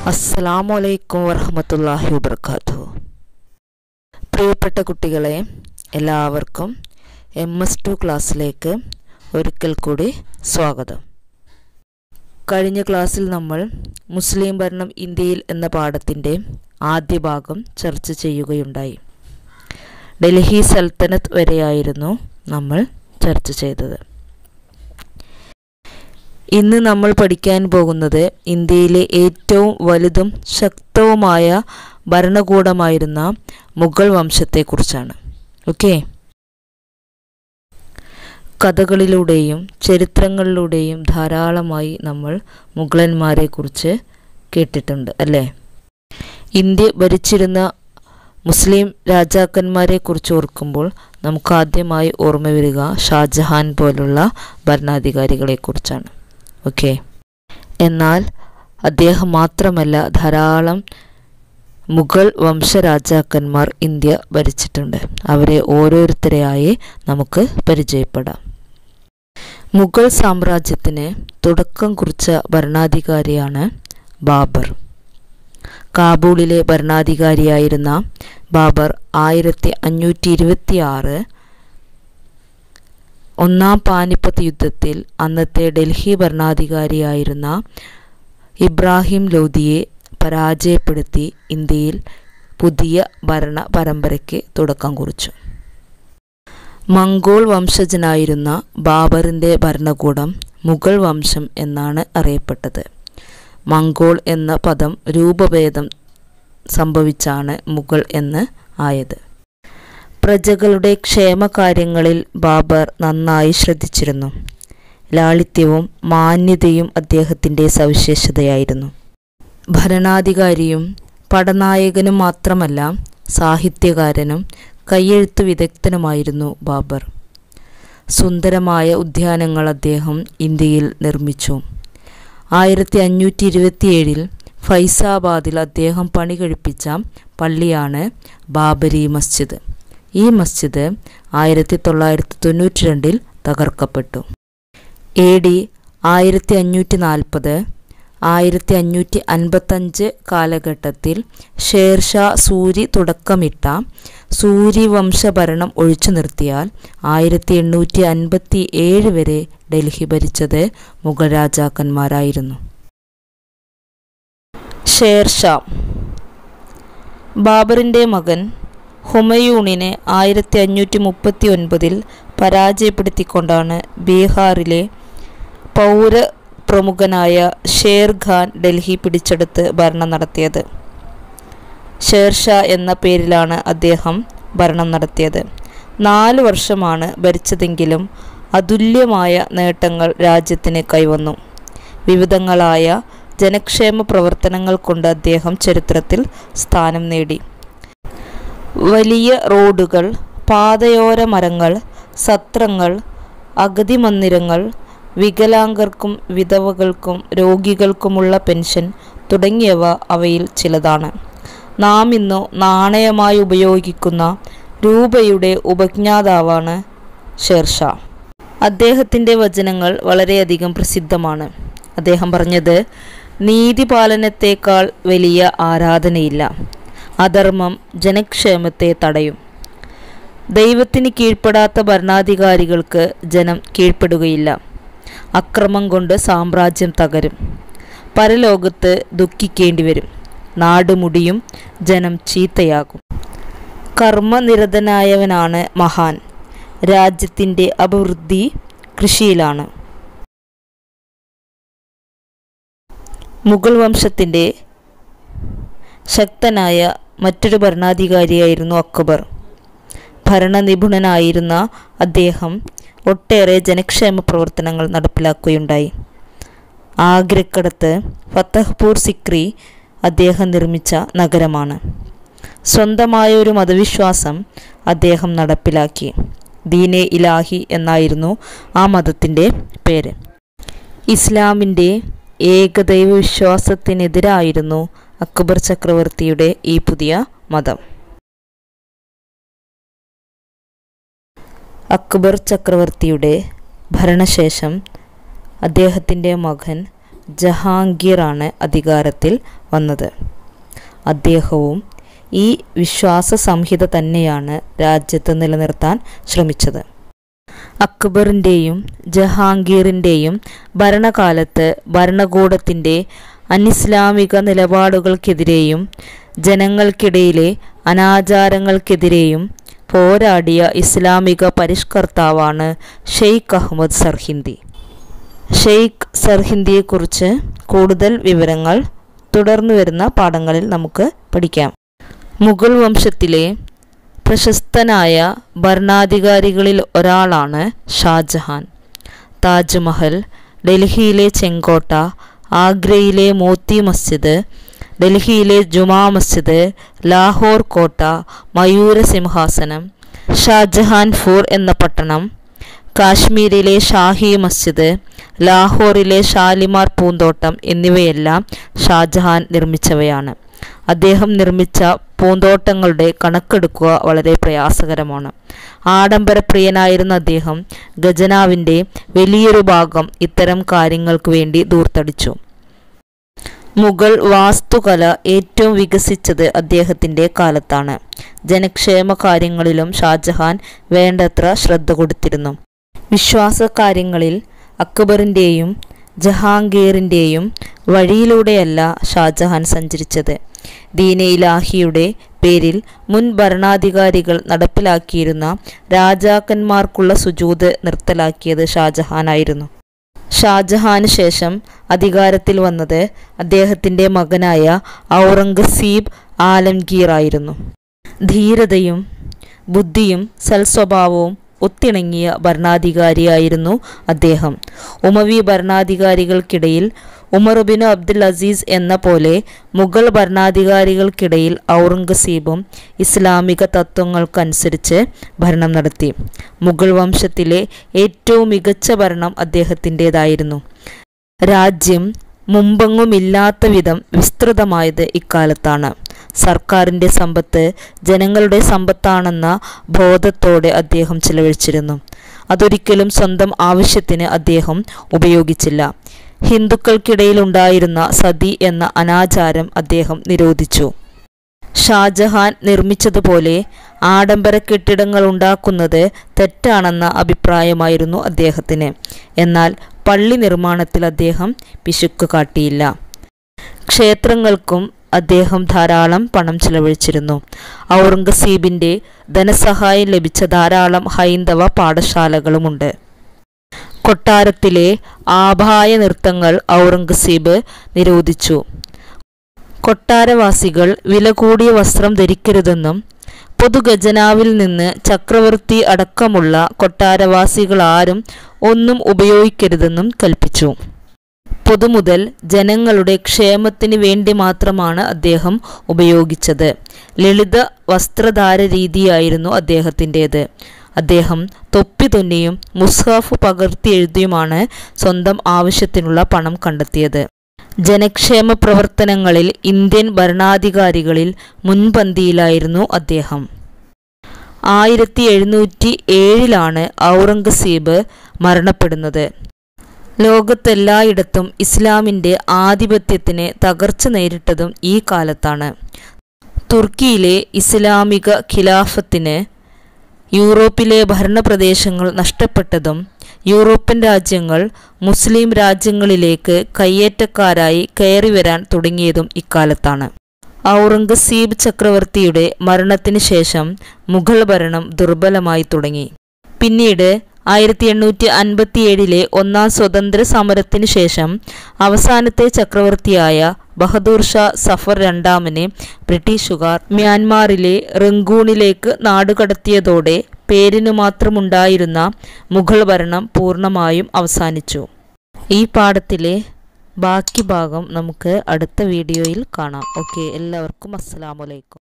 അസ്സലാമു അലൈക്കും വറഹമത്തല്ലാഹി വബർക്കാത്തു പ്രിയപ്പെട്ട കുട്ടികളെ എല്ലാവർക്കും എം എസ് ടു ക്ലാസ്സിലേക്ക് ഒരിക്കൽ കൂടി സ്വാഗതം കഴിഞ്ഞ ക്ലാസ്സിൽ നമ്മൾ മുസ്ലിം ഭരണം ഇന്ത്യയിൽ എന്ന പാഠത്തിൻ്റെ ആദ്യ ഭാഗം ചർച്ച ചെയ്യുകയുണ്ടായി ഡൽഹി സൽത്തനത്ത് വരെയായിരുന്നു നമ്മൾ ചർച്ച ചെയ്തത് ഇന്ന് നമ്മൾ പഠിക്കാൻ പോകുന്നത് ഇന്ത്യയിലെ ഏറ്റവും വലുതും ശക്തവുമായ ഭരണകൂടമായിരുന്ന മുഗൾ വംശത്തെക്കുറിച്ചാണ് ഓക്കെ കഥകളിലൂടെയും ചരിത്രങ്ങളിലൂടെയും ധാരാളമായി നമ്മൾ മുഗളന്മാരെക്കുറിച്ച് കേട്ടിട്ടുണ്ട് അല്ലേ ഇന്ത്യ ഭരിച്ചിരുന്ന മുസ്ലിം രാജാക്കന്മാരെ കുറിച്ച് ഓർക്കുമ്പോൾ നമുക്ക് ആദ്യമായി ഓർമ്മ വരിക ഷാജഹാൻ പോലുള്ള ഭരണാധികാരികളെക്കുറിച്ചാണ് ഓക്കെ എന്നാൽ അദ്ദേഹം മാത്രമല്ല ധാരാളം മുഗൾ വംശരാജാക്കന്മാർ ഇന്ത്യ ഭരിച്ചിട്ടുണ്ട് അവരെ ഓരോരുത്തരെയായി നമുക്ക് പരിചയപ്പെടാം മുഗൾ സാമ്രാജ്യത്തിന് തുടക്കം കുറിച്ച ഭരണാധികാരിയാണ് ബാബർ കാബൂളിലെ ഭരണാധികാരിയായിരുന്ന ബാബർ ആയിരത്തി അഞ്ഞൂറ്റി ഇരുപത്തി ആറ് ഒന്നാം പാനിപ്പത്ത് യുദ്ധത്തിൽ അന്നത്തെ ഡൽഹി ഭരണാധികാരിയായിരുന്ന ഇബ്രാഹിം ലോധിയെ പരാജയപ്പെടുത്തി ഇന്ത്യയിൽ പുതിയ ഭരണ പരമ്പരയ്ക്ക് തുടക്കം കുറിച്ചു മംഗോൾ വംശജനായിരുന്ന ബാബറിൻ്റെ ഭരണകൂടം മുഗൾ വംശം എന്നാണ് അറിയപ്പെട്ടത് മംഗോൾ എന്ന പദം രൂപഭേദം സംഭവിച്ചാണ് മുഗൾ എന്ന് ആയത് പ്രജകളുടെ ക്ഷേമകാര്യങ്ങളിൽ ബാബർ നന്നായി ശ്രദ്ധിച്ചിരുന്നു ലാളിത്യവും മാന്യതയും അദ്ദേഹത്തിൻ്റെ സവിശേഷതയായിരുന്നു ഭരണാധികാരിയും പടനായകനും മാത്രമല്ല സാഹിത്യകാരനും കയ്യെഴുത്തു വിദഗ്ധനുമായിരുന്നു ബാബർ സുന്ദരമായ ഉദ്യാനങ്ങൾ അദ്ദേഹം ഇന്ത്യയിൽ നിർമ്മിച്ചു ആയിരത്തി അഞ്ഞൂറ്റി ഇരുപത്തിയേഴിൽ ഫൈസാബാദിൽ അദ്ദേഹം പണി കഴിപ്പിച്ച പള്ളിയാണ് ബാബരി മസ്ജിദ് ഈ മസ്ജിദ് ആയിരത്തി തൊള്ളായിരത്തി തൊണ്ണൂറ്റി രണ്ടിൽ തകർക്കപ്പെട്ടു എ ഡി ആയിരത്തി അഞ്ഞൂറ്റി നാൽപ്പത് ആയിരത്തി അഞ്ഞൂറ്റി അൻപത്തഞ്ച് കാലഘട്ടത്തിൽ ഷേർഷാ സൂരി തുടക്കമിട്ട സൂര്യവംശഭരണം ഒഴിച്ചു നിർത്തിയാൽ ആയിരത്തി എണ്ണൂറ്റി അൻപത്തി ഏഴ് വരെ ഡൽഹി ഭരിച്ചത് മുഗൾ രാജാക്കന്മാരായിരുന്നു ഷേർഷാ ബാബറിൻ്റെ മകൻ ഹുമയൂണിനെ ആയിരത്തി അഞ്ഞൂറ്റി മുപ്പത്തി ഒൻപതിൽ പരാജയപ്പെടുത്തിക്കൊണ്ടാണ് ബീഹാറിലെ പൗര പ്രമുഖനായ ഷേർ ഖാൻ ഡൽഹി പിടിച്ചെടുത്ത് ഭരണം നടത്തിയത് ഷേർഷാ എന്ന പേരിലാണ് അദ്ദേഹം ഭരണം നടത്തിയത് നാല് വർഷമാണ് ഭരിച്ചതെങ്കിലും അതുല്യമായ നേട്ടങ്ങൾ രാജ്യത്തിന് കൈവന്നു വിവിധങ്ങളായ ജനക്ഷേമ പ്രവർത്തനങ്ങൾ കൊണ്ട് അദ്ദേഹം ചരിത്രത്തിൽ സ്ഥാനം നേടി വലിയ റോഡുകൾ പാതയോര മരങ്ങൾ സത്രങ്ങൾ അഗതി മന്ദിരങ്ങൾ വികലാംഗർക്കും വിധവകൾക്കും രോഗികൾക്കുമുള്ള പെൻഷൻ തുടങ്ങിയവ അവയിൽ ചിലതാണ് നാം ഇന്നു നാണയമായി ഉപയോഗിക്കുന്ന രൂപയുടെ ഉപജ്ഞാതാവാണ് ഷേർഷാ അദ്ദേഹത്തിൻ്റെ വചനങ്ങൾ വളരെയധികം പ്രസിദ്ധമാണ് അദ്ദേഹം പറഞ്ഞത് നീതിപാലനത്തേക്കാൾ വലിയ ആരാധനയില്ല അധർമ്മം ജനക്ഷേമത്തെ തടയും ദൈവത്തിന് കീഴ്പ്പെടാത്ത ഭരണാധികാരികൾക്ക് ജനം കീഴ്പ്പെടുകയില്ല അക്രമം കൊണ്ട് സാമ്രാജ്യം തകരും പരലോകത്ത് ദുഃഖിക്കേണ്ടി വരും നാട് മുടിയും ജനം ചീത്തയാകും കർമ്മനിരതനായവനാണ് മഹാൻ രാജ്യത്തിൻ്റെ അഭിവൃദ്ധി കൃഷിയിലാണ് മുഗൾ വംശത്തിൻ്റെ ശക്തനായ മറ്റൊരു ഭരണാധികാരിയായിരുന്നു അക്ബർ ഭരണനിപുണനായിരുന്ന അദ്ദേഹം ഒട്ടേറെ ജനക്ഷേമ പ്രവർത്തനങ്ങൾ നടപ്പിലാക്കുകയുണ്ടായി ആഗ്രക്കടത്ത് ഫത്തഹ്പൂർ സിക്രി അദ്ദേഹം നിർമ്മിച്ച നഗരമാണ് സ്വന്തമായ ഒരു മതവിശ്വാസം അദ്ദേഹം നടപ്പിലാക്കി ദീനെ ഇലാഹി എന്നായിരുന്നു ആ മതത്തിൻ്റെ പേര് ഇസ്ലാമിൻ്റെ ഏകദൈവ വിശ്വാസത്തിനെതിരായിരുന്നു അക്ബർ ചക്രവർത്തിയുടെ ഈ പുതിയ മതം അക്ബർ ചക്രവർത്തിയുടെ ഭരണശേഷം അദ്ദേഹത്തിൻ്റെ മകൻ ജഹാംഗീറാണ് അധികാരത്തിൽ വന്നത് അദ്ദേഹവും ഈ വിശ്വാസ സംഹിത തന്നെയാണ് രാജ്യത്ത് നിലനിർത്താൻ ശ്രമിച്ചത് അക്ബറിൻ്റെയും ജഹാംഗീറിൻ്റെയും ഭരണകാലത്ത് ഭരണകൂടത്തിൻ്റെ അനിസ്ലാമിക നിലപാടുകൾക്കെതിരെയും ജനങ്ങൾക്കിടയിലെ അനാചാരങ്ങൾക്കെതിരെയും പോരാടിയ ഇസ്ലാമിക പരിഷ്കർത്താവാണ് ഷെയ്ഖ് അഹമ്മദ് സർഹിന്ദി ഷെയ്ഖ് സർഹിന്ദിയെക്കുറിച്ച് കൂടുതൽ വിവരങ്ങൾ തുടർന്നു വരുന്ന പാഠങ്ങളിൽ നമുക്ക് പഠിക്കാം മുഗൾ വംശത്തിലെ പ്രശസ്തനായ ഭരണാധികാരികളിൽ ഒരാളാണ് ഷാജഹാൻ താജ്മഹൽ ഡൽഹിയിലെ ചെങ്കോട്ട ആഗ്രയിലെ മോത്തി മസ്ജിദ് ഡൽഹിയിലെ ജുമാ മസ്ജിദ് ലാഹോർ കോട്ട മയൂര സിംഹാസനം ഷാജഹാൻ ഫൂർ എന്ന പട്ടണം കാശ്മീരിലെ ഷാഹി മസ്ജിദ് ലാഹോറിലെ ഷാലിമാർ പൂന്തോട്ടം എന്നിവയെല്ലാം ഷാജഹാൻ നിർമ്മിച്ചവയാണ് അദ്ദേഹം നിർമ്മിച്ച പൂന്തോട്ടങ്ങളുടെ കണക്കെടുക്കുക വളരെ പ്രയാസകരമാണ് ആഡംബരപ്രിയനായിരുന്ന അദ്ദേഹം ഖജനാവിൻ്റെ വലിയൊരു ഭാഗം ഇത്തരം കാര്യങ്ങൾക്ക് വേണ്ടി ദൂർത്തടിച്ചു മുഗൾ വാസ്തുകല ഏറ്റവും വികസിച്ചത് അദ്ദേഹത്തിൻ്റെ കാലത്താണ് ജനക്ഷേമ കാര്യങ്ങളിലും ഷാജഹാൻ വേണ്ടത്ര ശ്രദ്ധ കൊടുത്തിരുന്നു വിശ്വാസ കാര്യങ്ങളിൽ അക്ബറിൻ്റെയും ജഹാംഗീറിൻ്റെയും വഴിയിലൂടെയല്ല ഷാജഹാൻ സഞ്ചരിച്ചത് ദീനെ ഇലാഹിയുടെ പേരിൽ മുൻ ഭരണാധികാരികൾ നടപ്പിലാക്കിയിരുന്ന രാജാക്കന്മാർക്കുള്ള സുജൂത് നിർത്തലാക്കിയത് ഷാജഹാനായിരുന്നു ഷാജഹാന് ശേഷം അധികാരത്തിൽ വന്നത് അദ്ദേഹത്തിൻ്റെ മകനായ ഔറംഗസീബ് ആലംഗീർ ആയിരുന്നു ധീരതയും ബുദ്ധിയും സൽസ്വഭാവവും ഒത്തിണങ്ങിയ ഭരണാധികാരിയായിരുന്നു അദ്ദേഹം ഉമവി ഭരണാധികാരികൾക്കിടയിൽ ഉമർ ബിൻ അബ്ദുൽ അസീസ് എന്ന പോലെ മുഗൾ ഭരണാധികാരികൾക്കിടയിൽ ഔറംഗസീബും ഇസ്ലാമിക തത്വങ്ങൾക്കനുസരിച്ച് ഭരണം നടത്തി മുഗൾ വംശത്തിലെ ഏറ്റവും മികച്ച ഭരണം അദ്ദേഹത്തിൻ്റെതായിരുന്നു രാജ്യം മുമ്പെങ്ങുമില്ലാത്ത വിധം വിസ്തൃതമായത് ഇക്കാലത്താണ് സർക്കാരിൻ്റെ സമ്പത്ത് ജനങ്ങളുടെ സമ്പത്താണെന്ന ബോധത്തോടെ അദ്ദേഹം ചിലവഴിച്ചിരുന്നു അതൊരിക്കലും സ്വന്തം ആവശ്യത്തിന് അദ്ദേഹം ഉപയോഗിച്ചില്ല ഹിന്ദുക്കൾക്കിടയിലുണ്ടായിരുന്ന സതി എന്ന അനാചാരം അദ്ദേഹം നിരോധിച്ചു ഷാജഹാൻ നിർമ്മിച്ചതുപോലെ ആഡംബര കെട്ടിടങ്ങൾ ഉണ്ടാക്കുന്നത് തെറ്റാണെന്ന അഭിപ്രായമായിരുന്നു അദ്ദേഹത്തിന് എന്നാൽ പള്ളി നിർമ്മാണത്തിൽ അദ്ദേഹം പിശുക്ക് കാട്ടിയില്ല ക്ഷേത്രങ്ങൾക്കും അദ്ദേഹം ധാരാളം പണം ചിലവഴിച്ചിരുന്നു ഔറംഗസീബിൻ്റെ ധനസഹായം ലഭിച്ച ധാരാളം ഹൈന്ദവ പാഠശാലകളുമുണ്ട് കൊട്ടാരത്തിലെ ആഭായ നൃത്തങ്ങൾ ഔറംഗസീബ് നിരോധിച്ചു കൊട്ടാരവാസികൾ വില കൂടിയ വസ്ത്രം ധരിക്കരുതെന്നും പൊതുഖജനാവിൽ നിന്ന് ചക്രവർത്തി അടക്കമുള്ള കൊട്ടാരവാസികൾ ആരും ഒന്നും ഉപയോഗിക്കരുതെന്നും കൽപ്പിച്ചു പൊതുമുതൽ ജനങ്ങളുടെ ക്ഷേമത്തിന് വേണ്ടി മാത്രമാണ് അദ്ദേഹം ഉപയോഗിച്ചത് ലളിത വസ്ത്രധാര രീതിയായിരുന്നു അദ്ദേഹത്തിൻ്റേത് അദ്ദേഹം തൊപ്പി തുന്നിയും മുസ്ഹാഫ് പകർത്തി എഴുതിയുമാണ് സ്വന്തം ആവശ്യത്തിനുള്ള പണം കണ്ടെത്തിയത് ജനക്ഷേമ പ്രവർത്തനങ്ങളിൽ ഇന്ത്യൻ ഭരണാധികാരികളിൽ മുൻപന്തിയിലായിരുന്നു അദ്ദേഹം ആയിരത്തി എഴുന്നൂറ്റി ഏഴിലാണ് ഔറംഗസീബ് മരണപ്പെടുന്നത് ലോകത്തെല്ലായിടത്തും ഇസ്ലാമിൻ്റെ ആധിപത്യത്തിന് തകർച്ച നേരിട്ടതും ഈ കാലത്താണ് തുർക്കിയിലെ ഇസ്ലാമിക ഖിലാഫത്തിന് യൂറോപ്പിലെ ഭരണപ്രദേശങ്ങൾ നഷ്ടപ്പെട്ടതും യൂറോപ്യൻ രാജ്യങ്ങൾ മുസ്ലിം രാജ്യങ്ങളിലേക്ക് കയ്യേറ്റക്കാരായി കയറി വരാൻ തുടങ്ങിയതും ഇക്കാലത്താണ് ഔറംഗസീബ് ചക്രവർത്തിയുടെ മരണത്തിന് ശേഷം മുഗൾ ഭരണം ദുർബലമായി തുടങ്ങി പിന്നീട് ആയിരത്തി എണ്ണൂറ്റി അൻപത്തിയേഴിലെ ഒന്നാം സ്വതന്ത്ര സമരത്തിന് ശേഷം അവസാനത്തെ ചക്രവർത്തിയായ ബഹദൂർ ഷാ സഫർ രണ്ടാമനെ ബ്രിട്ടീഷുകാർ മ്യാൻമാറിലെ റംഗൂണിലേക്ക് നാടുകടത്തിയതോടെ പേരിനു മാത്രമുണ്ടായിരുന്ന മുഗൾ ഭരണം പൂർണ്ണമായും അവസാനിച്ചു ഈ പാഠത്തിലെ ബാക്കി ഭാഗം നമുക്ക് അടുത്ത വീഡിയോയിൽ കാണാം ഓക്കെ എല്ലാവർക്കും അസ്സലാമലൈക്കും